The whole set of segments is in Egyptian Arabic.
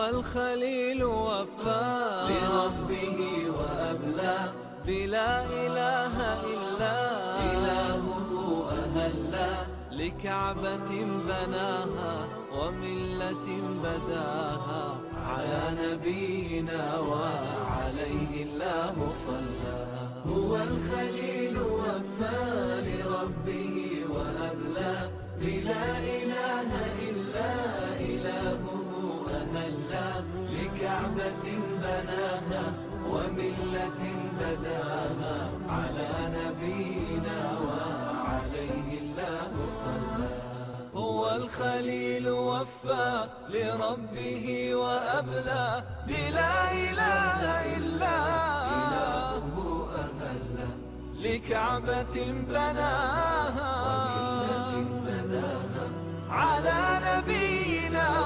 الخليل وفى لربه وأبلى بلا إله إلا إلهه أهلا لكعبة بناها وملة بداها على نبينا وعليه الله صلى هو الخليل وفى لربه وأبلى بلا إله إلا إلهه أهلا لكعبة بناها وملة بداها على نبينا وعليه الله صلى هو الخليل وفى لربه وأبلى بلا إله إلا إلهه أهلا لكعبة بناها بداها على نبينا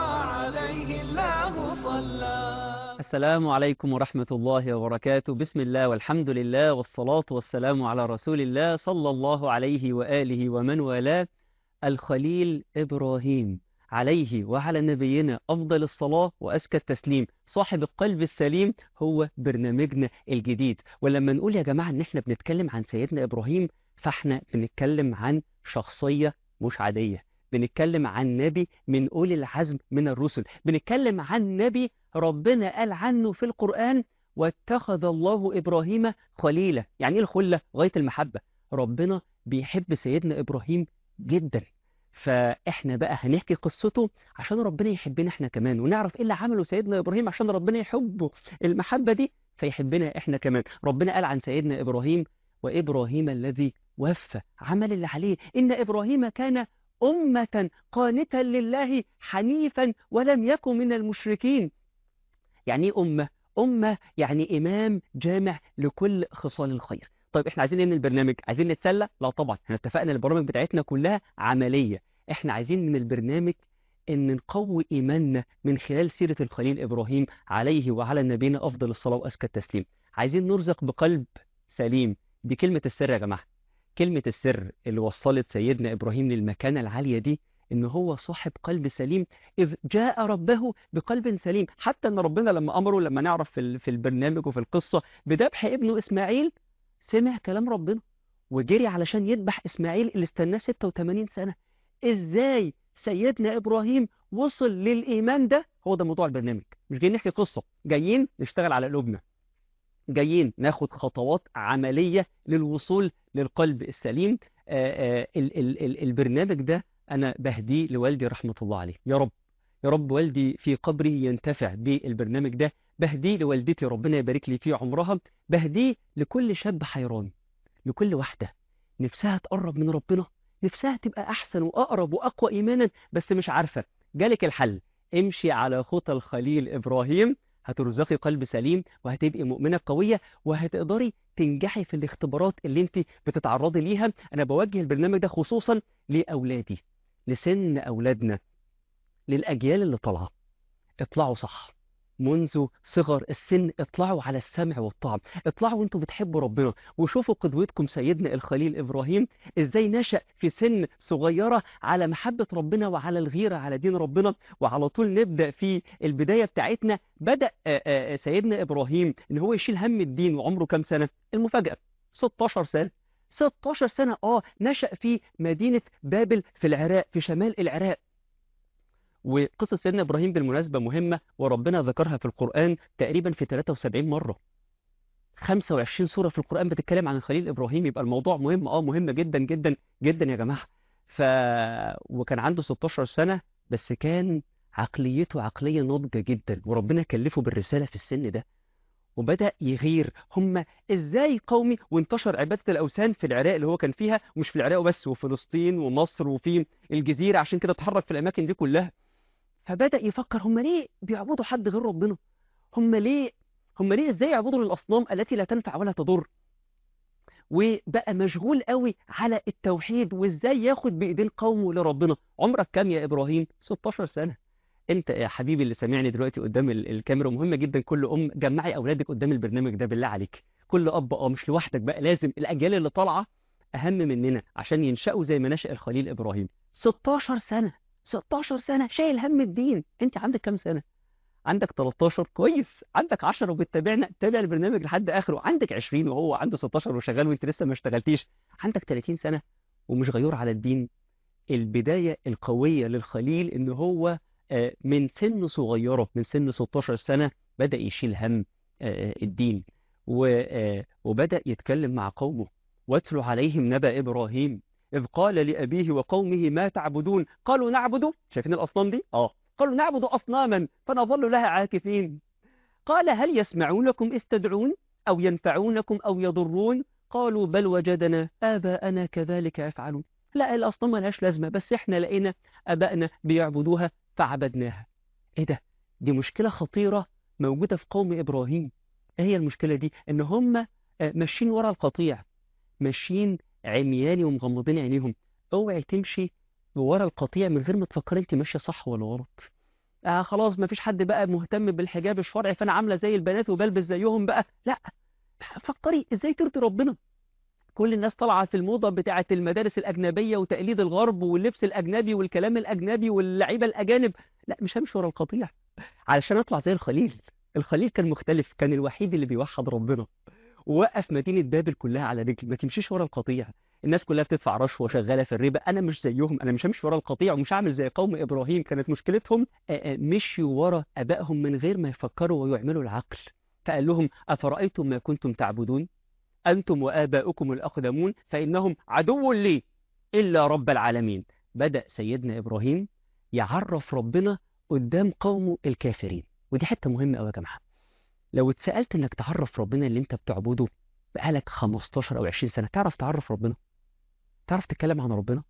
وعليه الله صلى السلام عليكم ورحمة الله وبركاته بسم الله والحمد لله والصلاة والسلام على رسول الله صلى الله عليه وآله ومن والاه الخليل إبراهيم عليه وعلى نبينا أفضل الصلاة وأزكى التسليم صاحب القلب السليم هو برنامجنا الجديد ولما نقول يا جماعة إن إحنا بنتكلم عن سيدنا إبراهيم فإحنا بنتكلم عن شخصية مش عادية بنتكلم عن نبي من أولي العزم من الرسل بنتكلم عن نبي ربنا قال عنه في القرآن واتخذ الله إبراهيم خليلا يعني إيه الخلة غاية المحبة ربنا بيحب سيدنا إبراهيم جدا فإحنا بقى هنحكي قصته عشان ربنا يحبنا إحنا كمان ونعرف إيه اللي عمله سيدنا إبراهيم عشان ربنا يحبه المحبة دي فيحبنا إحنا كمان ربنا قال عن سيدنا إبراهيم وإبراهيم الذي وفى عمل اللي عليه إن إبراهيم كان أمة قانتا لله حنيفا ولم يكن من المشركين يعني ايه أمة؟ أمة يعني إمام جامع لكل خصال الخير طيب احنا عايزين ايه من البرنامج؟ عايزين نتسلى؟ لا طبعا احنا اتفقنا البرامج بتاعتنا كلها عملية احنا عايزين من البرنامج ان نقوي ايماننا من خلال سيرة الخليل ابراهيم عليه وعلى نبينا افضل الصلاة وازكى التسليم عايزين نرزق بقلب سليم دي كلمة السر يا جماعة كلمة السر اللي وصلت سيدنا إبراهيم للمكانة العالية دي إن هو صاحب قلب سليم إذ جاء ربه بقلب سليم حتى إن ربنا لما أمره لما نعرف في ال- في البرنامج وفي القصة بذبح ابنه إسماعيل سمع كلام ربنا وجري علشان يذبح إسماعيل اللي استناه 86 سنة إزاي سيدنا إبراهيم وصل للإيمان ده هو ده موضوع البرنامج مش جايين نحكي قصة جايين نشتغل على قلوبنا جايين ناخد خطوات عملية للوصول للقلب السليم آه، آه، ال- ال- ال- البرنامج ده أنا بهديه لوالدي رحمة الله عليه يا رب يا رب والدي في قبري ينتفع بالبرنامج ده بهديه لوالدتي ربنا يبارك لي في عمرها بهديه لكل شاب حيران لكل واحدة نفسها تقرب من ربنا نفسها تبقى أحسن وأقرب وأقوى إيمانا بس مش عارفة جالك الحل امشي على خطى الخليل إبراهيم هترزقي قلب سليم وهتبقي مؤمنة قوية وهتقدري تنجحي في الاختبارات اللي انت بتتعرضي ليها انا بوجه البرنامج ده خصوصا لأولادي لسن أولادنا للأجيال اللي طالعة اطلعوا صح منذ صغر السن اطلعوا على السمع والطعم اطلعوا وانتوا بتحبوا ربنا وشوفوا قدوتكم سيدنا الخليل إبراهيم ازاي نشأ في سن صغيرة على محبة ربنا وعلى الغيرة على دين ربنا وعلى طول نبدأ في البداية بتاعتنا بدأ آه، آه، سيدنا إبراهيم ان هو يشيل هم الدين وعمره كام سنة المفاجأة 16 سنة 16 سنة اه نشأ في مدينة بابل في العراق في شمال العراق وقصة سيدنا إبراهيم بالمناسبة مهمة وربنا ذكرها في القرآن تقريبا في 73 مرة 25 سورة في القرآن بتتكلم عن الخليل إبراهيم يبقى الموضوع مهم اه مهم جدا جدا جدا يا جماعة ف وكان عنده 16 سنة بس كان عقليته عقلية ناضجة جدا وربنا كلفه بالرسالة في السن ده وبدأ يغير هم ازاي قومي وانتشر عبادة الأوثان في العراق اللي هو كان فيها ومش في العراق بس وفلسطين ومصر وفي الجزيرة عشان كده اتحرك في الأماكن دي كلها فبدأ يفكر هم ليه بيعبدوا حد غير ربنا هم ليه هم ليه ازاي يعبدوا الأصنام التي لا تنفع ولا تضر وبقى مشغول قوي على التوحيد وازاي ياخد بايدين قومه لربنا عمرك كام يا ابراهيم 16 سنة انت يا حبيبي اللي سامعني دلوقتي قدام ال- الكاميرا مهمة جدا كل ام جمعي اولادك قدام البرنامج ده بالله عليك كل اب اه مش لوحدك بقى لازم الاجيال اللي طالعة اهم مننا عشان ينشأوا زي ما نشأ الخليل ابراهيم 16 سنة 16 سنة شايل هم الدين انت عندك كام سنة عندك 13 كويس عندك 10 وبتتابعنا تابع البرنامج لحد اخره عندك 20 وهو عنده 16 وشغال وانت لسه ما اشتغلتيش عندك 30 سنة ومش غيور على الدين البداية القوية للخليل ان هو آه، من سن صغيرة من سن 16 سنة بدأ يشيل هم آه، الدين و- آه، وبدأ يتكلم مع قومه واتل عليهم نبأ إبراهيم إذ قال لأبيه وقومه ما تعبدون قالوا نعبد شايفين الأصنام دي؟ آه قالوا نعبد أصناما فنظل لها عاكفين قال هل يسمعونكم إذ تدعون أو ينفعونكم أو يضرون قالوا بل وجدنا آباءنا كذلك يفعلون لا الأصنام ملهاش لازمة بس إحنا لقينا آبائنا بيعبدوها فعبدناها إيه ده؟ دي مشكلة خطيرة موجودة في قوم إبراهيم إيه هي المشكلة دي؟ إن هم آه، ماشيين ورا القطيع ماشيين عمياني ومغمضين عينيهم اوعي تمشي ورا القطيع من غير ما تفكر انت ماشيه صح ولا غلط آه خلاص ما فيش حد بقى مهتم بالحجاب الشرعي فانا عامله زي البنات وبلبس زيهم بقى لا فكري ازاي ترضي ربنا كل الناس طالعه في الموضه بتاعه المدارس الاجنبيه وتقليد الغرب واللبس الاجنبي والكلام الاجنبي واللعيبه الاجانب لا مش همشي ورا القطيع علشان اطلع زي الخليل الخليل كان مختلف كان الوحيد اللي بيوحد ربنا ووقف مدينة بابل كلها على رجل ما تمشيش ورا القطيع الناس كلها بتدفع رشوة شغالة في الربا أنا مش زيهم أنا مش همشي ورا القطيع ومش هعمل زي قوم إبراهيم كانت مشكلتهم آه، آه، مشيوا ورا أبائهم من غير ما يفكروا ويعملوا العقل فقال لهم أفرأيتم ما كنتم تعبدون أنتم وآباؤكم الأقدمون فإنهم عدو لي إلا رب العالمين بدأ سيدنا إبراهيم يعرف ربنا قدام قومه الكافرين ودي حتة مهمة أوي يا جماعة لو اتسألت انك تعرف ربنا اللي انت بتعبده بقالك 15 او 20 سنة تعرف تعرف ربنا تعرف تتكلم عن ربنا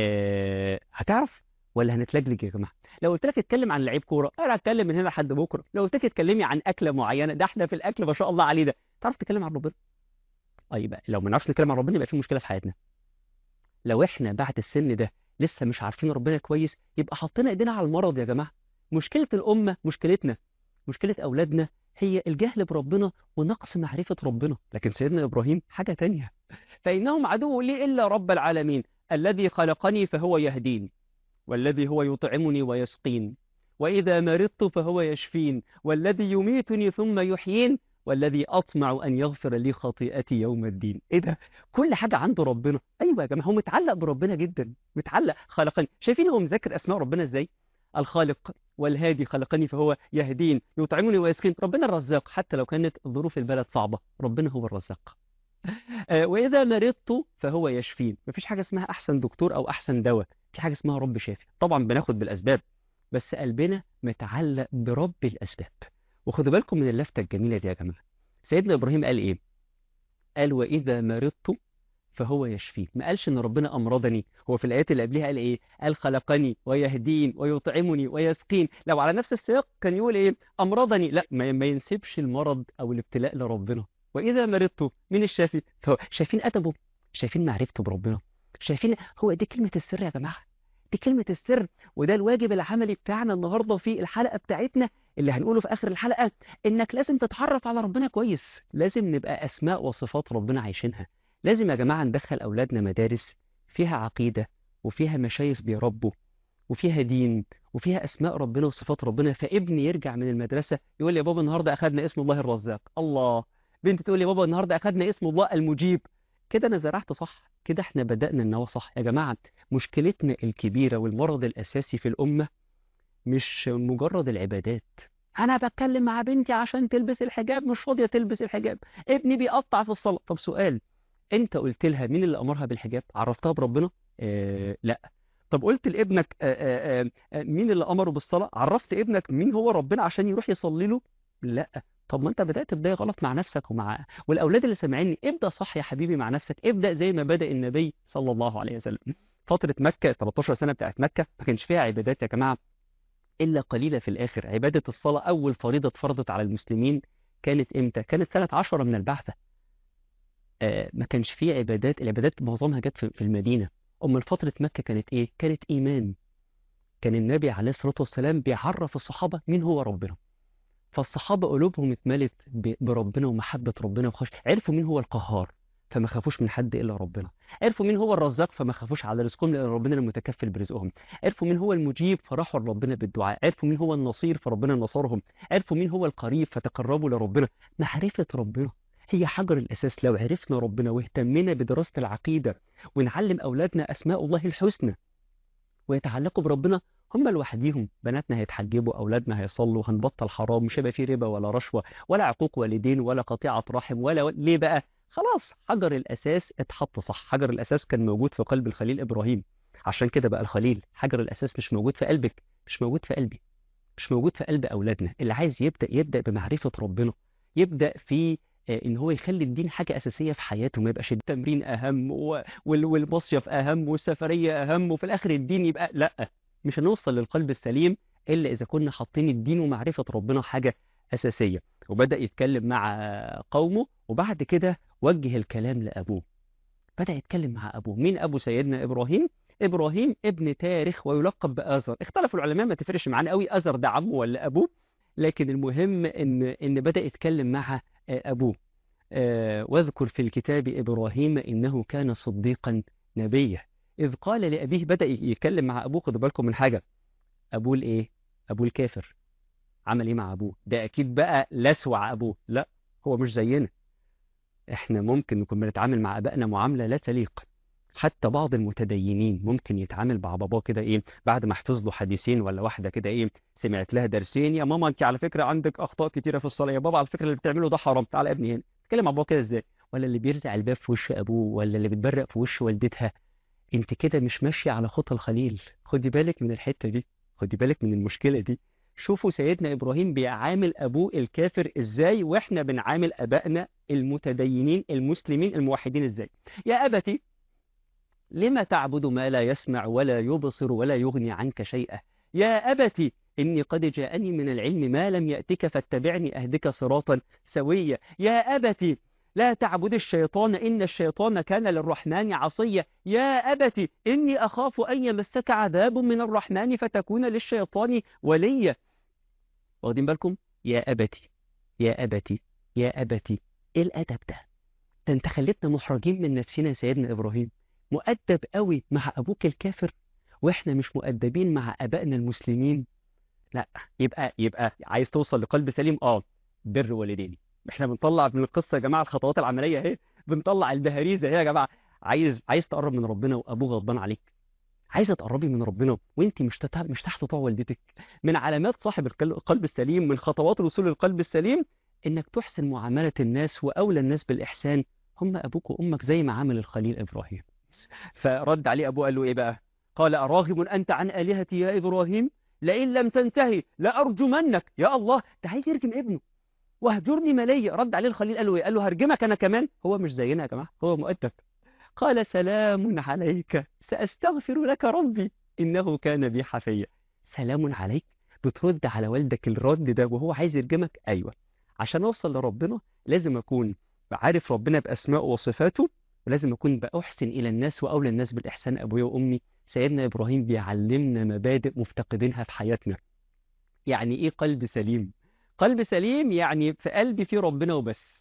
اه هتعرف ولا هنتلجلج يا جماعة لو قلت لك اتكلم عن لعيب كورة انا هتكلم من هنا لحد بكرة لو قلت لك اتكلمي عن أكلة معينة ده احنا في الأكل ما شاء الله عليه ده تعرف تتكلم عن ربنا اه يبقى لو ما نعرفش نتكلم عن ربنا يبقى في مشكلة في حياتنا لو احنا بعد السن ده لسه مش عارفين ربنا كويس يبقى حطينا ايدينا على المرض يا جماعة مشكلة الأمة مشكلتنا مشكلة أولادنا هي الجهل بربنا ونقص معرفة ربنا لكن سيدنا إبراهيم حاجة تانية فإنهم عدو لي إلا رب العالمين الذي خلقني فهو يهدين والذي هو يطعمني ويسقين وإذا مرضت فهو يشفين والذي يميتني ثم يحيين والذي أطمع أن يغفر لي خطيئتي يوم الدين إيه ده كل حاجة عنده ربنا أيوة يا جماعة هو متعلق بربنا جدا متعلق خلقني شايفين هو مذاكر أسماء ربنا إزاي الخالق والهادي خلقني فهو يهدين يطعمني ويسقين ربنا الرزاق حتى لو كانت ظروف البلد صعبة ربنا هو الرزاق آه، وإذا مرضت فهو يشفين مفيش حاجة اسمها أحسن دكتور أو أحسن دواء في حاجة اسمها رب شافي طبعا بناخد بالأسباب بس قلبنا متعلق برب الأسباب وخدوا بالكم من اللفتة الجميلة دي يا جماعة سيدنا إبراهيم قال إيه قال وإذا مرضت فهو يشفين ما قالش ان ربنا امرضني هو في الايات اللي قبلها قال ايه قال خلقني ويهدين ويطعمني ويسقين لو على نفس السياق كان يقول ايه امرضني لا ما ما ينسبش المرض او الابتلاء لربنا واذا مرضت من الشافي فهو شايفين ادبه شايفين معرفته بربنا شايفين هو دي كلمة السر يا جماعة دي كلمة السر وده الواجب العملي بتاعنا النهاردة في الحلقة بتاعتنا اللي هنقوله في آخر الحلقة إنك لازم تتعرف على ربنا كويس لازم نبقى أسماء وصفات ربنا عايشينها لازم يا جماعة ندخل أولادنا مدارس فيها عقيدة وفيها مشايخ بيربوا وفيها دين وفيها أسماء ربنا وصفات ربنا فابني يرجع من المدرسة يقول لي يا بابا النهاردة أخدنا اسم الله الرزاق الله بنت تقول لي يا بابا النهاردة أخدنا اسم الله المجيب كده أنا زرعت صح كده احنا بدأنا النوى صح يا جماعة مشكلتنا الكبيرة والمرض الأساسي في الأمة مش مجرد العبادات أنا بتكلم مع بنتي عشان تلبس الحجاب مش فاضية تلبس الحجاب ابني بيقطع في الصلاة طب سؤال انت قلت لها مين اللي امرها بالحجاب عرفتها بربنا آه لا طب قلت لابنك آه آه آه مين اللي امره بالصلاه عرفت ابنك مين هو ربنا عشان يروح يصلي له لا طب ما انت بدات بدايه غلط مع نفسك ومع والاولاد اللي سامعيني ابدا صح يا حبيبي مع نفسك ابدا زي ما بدا النبي صلى الله عليه وسلم فتره مكه 13 سنه بتاعت مكه ما كانش فيها عبادات يا جماعه الا قليله في الاخر عباده الصلاه اول فريضه اتفرضت على المسلمين كانت امتى كانت سنه 10 من البعثه آه، ما كانش فيه عبادات العبادات معظمها جت في في المدينة أمال فترة مكة كانت إيه؟ كانت إيمان كان النبي عليه الصلاة والسلام بيعرف الصحابة مين هو ربنا فالصحابة قلوبهم اتملت ب- بربنا ومحبة ربنا وخش عرفوا مين هو القهار فما خافوش من حد الا ربنا عرفوا مين هو الرزاق فما خافوش على رزقهم لان ربنا المتكفل برزقهم عرفوا مين هو المجيب فراحوا لربنا بالدعاء عرفوا مين هو النصير فربنا نصرهم عرفوا مين هو القريب فتقربوا لربنا معرفة ربنا هي حجر الأساس لو عرفنا ربنا واهتمنا بدراسة العقيدة ونعلم أولادنا أسماء الله الحسنى ويتعلقوا بربنا هم لوحديهم بناتنا هيتحجبوا أولادنا هيصلوا هنبطل حرام مش هيبقى فيه ربا ولا رشوة ولا عقوق والدين ولا قطيعة رحم ولا و... ليه بقى خلاص حجر الأساس اتحط صح حجر الأساس كان موجود في قلب الخليل إبراهيم عشان كده بقى الخليل حجر الأساس مش موجود في قلبك مش موجود في قلبي مش موجود في قلب أولادنا اللي عايز يبدأ يبدأ بمعرفة ربنا يبدأ في آه، ان هو يخلي الدين حاجة أساسية في حياته ما يبقاش التمرين أهم و- وال- والمصيف أهم والسفرية أهم وفي الآخر الدين يبقى لأ مش هنوصل للقلب السليم إلا إذا كنا حاطين الدين ومعرفة ربنا حاجة أساسية وبدأ يتكلم مع قومه وبعد كده وجه الكلام لأبوه بدأ يتكلم مع أبوه مين أبو سيدنا إبراهيم إبراهيم ابن تارخ ويلقب بآزر اختلفوا العلماء ما تفرقش معانا قوي أزر ده عمه ولا أبوه لكن المهم إن إن بدأ يتكلم مع آه، أبوه آه، واذكر في الكتاب إبراهيم إنه كان صديقا نبيا إذ قال لأبيه بدأ يتكلم مع أبوه خدوا بالكم من حاجة أبوه الإيه؟ أبوه الكافر عمل إيه مع أبوه؟ ده أكيد بقى لسوع أبوه لا هو مش زينا إحنا ممكن نكون بنتعامل مع أبائنا معاملة لا تليق حتى بعض المتدينين ممكن يتعامل مع باباه كده ايه بعد ما حفظ له حديثين ولا واحده كده ايه سمعت لها درسين يا ماما انت على فكره عندك اخطاء كتيره في الصلاه يا بابا على فكره اللي بتعمله ده حرام تعالى يا ابني هنا تتكلم مع بابا كده ازاي ولا اللي بيرزع الباب في وش ابوه ولا اللي بتبرق في وش والدتها انت كده مش ماشيه على خطى الخليل خدي بالك من الحته دي خدي بالك من المشكله دي شوفوا سيدنا ابراهيم بيعامل ابوه الكافر ازاي واحنا بنعامل ابائنا المتدينين المسلمين الموحدين ازاي يا ابتي لم تعبد ما لا يسمع ولا يبصر ولا يغني عنك شيئا يا أبت إني قد جاءني من العلم ما لم يأتك فاتبعني أهدك صراطا سويا يا أبت لا تعبد الشيطان إن الشيطان كان للرحمن عصيا يا أبت إني أخاف أن يمسك عذاب من الرحمن فتكون للشيطان وليا واخدين بالكم يا أبتي يا أبتي يا أبتي إيه الأدب ده ده أنت خليتنا محرجين من نفسنا يا سيدنا إبراهيم مؤدب قوي مع أبوك الكافر وإحنا مش مؤدبين مع أبائنا المسلمين لا يبقى يبقى عايز توصل لقلب سليم اه بر والدين احنا بنطلع من القصه يا جماعه الخطوات العمليه اهي بنطلع البهاريزه اهي يا جماعه عايز عايز تقرب من ربنا وابوه غضبان عليك عايزه تقربي من ربنا وانت مش تتع... مش تحت طوع والدتك من علامات صاحب القل- القلب السليم من خطوات الوصول للقلب السليم انك تحسن معامله الناس واولى الناس بالاحسان هم ابوك وامك زي ما عمل الخليل ابراهيم فرد عليه ابوه قال له ايه بقى قال اراغب انت عن الهتي يا ابراهيم لئن لم تنتهي لارجمنك يا الله ده عايز يرجم ابنه واهجرني مليا رد عليه الخليل قال له ايه قال له هرجمك انا كمان هو مش زينا يا جماعه هو مؤدب قال سلام عليك ساستغفر لك ربي انه كان بي حفيا سلام عليك بترد على والدك الرد ده وهو عايز يرجمك ايوه عشان اوصل لربنا لازم اكون عارف ربنا باسمائه وصفاته ولازم اكون باحسن الى الناس واولى الناس بالاحسان ابويا وامي سيدنا ابراهيم بيعلمنا مبادئ مفتقدينها في حياتنا يعني ايه قلب سليم قلب سليم يعني في قلبي في ربنا وبس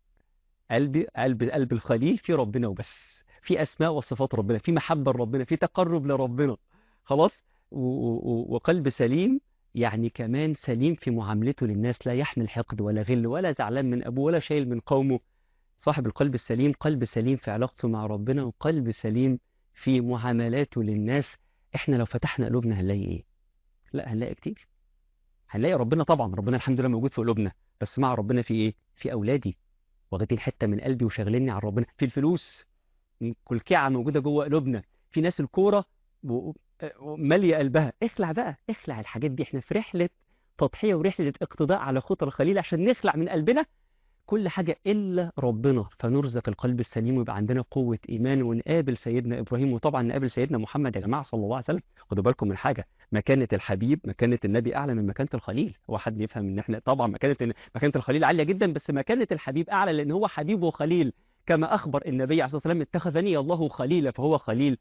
قلبي قلب قلب الخليل في ربنا وبس في اسماء وصفات ربنا في محبه لربنا في تقرب لربنا خلاص و- و- وقلب سليم يعني كمان سليم في معاملته للناس لا يحمل حقد ولا غل ولا زعلان من ابوه ولا شايل من قومه صاحب القلب السليم قلب سليم في علاقته مع ربنا وقلب سليم في معاملاته للناس احنا لو فتحنا قلوبنا هنلاقي ايه لا هنلاقي كتير هنلاقي ربنا طبعا ربنا الحمد لله موجود في قلوبنا بس مع ربنا في ايه في اولادي واخدين حته من قلبي وشاغليني عن ربنا في الفلوس كلكعه موجوده جوه قلوبنا في ناس الكوره و- و- ماليه قلبها اخلع بقى اخلع الحاجات دي احنا في رحله تضحيه ورحله اقتضاء على خطى الخليل عشان نخلع من قلبنا كل حاجة إلا ربنا فنرزق القلب السليم ويبقى عندنا قوة إيمان ونقابل سيدنا إبراهيم وطبعا نقابل سيدنا محمد يا جماعة صلى الله عليه وسلم خدوا بالكم من حاجة مكانة الحبيب مكانة النبي أعلى من مكانة الخليل هو حد يفهم إن إحنا طبعا مكانة مكانة الخليل عالية جدا بس مكانة الحبيب أعلى لأن هو حبيب وخليل كما أخبر النبي عليه الصلاة والسلام اتخذني الله خليلا فهو خليل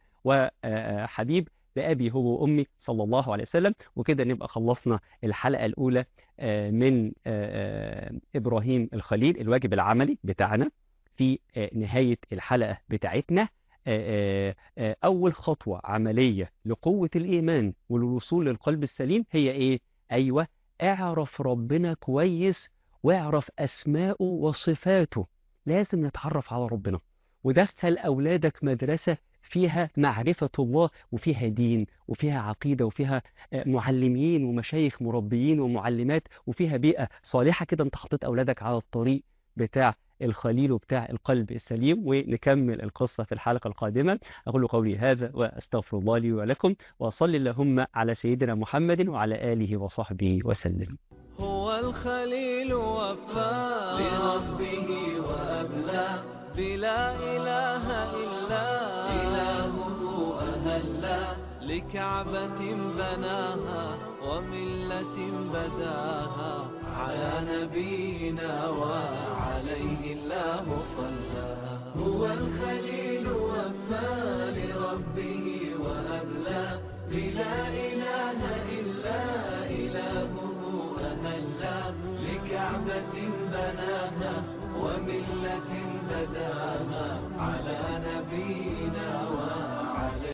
وحبيب بأبي هو وأمي صلى الله عليه وسلم وكده نبقى خلصنا الحلقة الأولى آه، من آه، آه، إبراهيم الخليل الواجب العملي بتاعنا في آه، نهاية الحلقة بتاعتنا آه، آه، أول خطوة عملية لقوة الإيمان وللوصول للقلب السليم هي إيه؟ أيوة اعرف ربنا كويس واعرف أسماءه وصفاته لازم نتعرف على ربنا ودخل أولادك مدرسة فيها معرفة الله وفيها دين وفيها عقيدة وفيها آه، معلمين ومشايخ مربيين ومعلمات وفيها بيئة صالحة كده انت حطيت أولادك على الطريق بتاع الخليل وبتاع القلب السليم ونكمل القصة في الحلقة القادمة أقول قولي هذا وأستغفر الله لي ولكم وصل اللهم على سيدنا محمد وعلى آله وصحبه وسلم هو الخليل وفاء لربه وأبلى بلا إله إلا إلهه أهلا لكعبة بناها وملة بداها على نبينا وعليه الله صلى هو الخليل وفى لربه وأبلى بلا إله إلا إلهه أهلا لكعبة بناها وملة بداها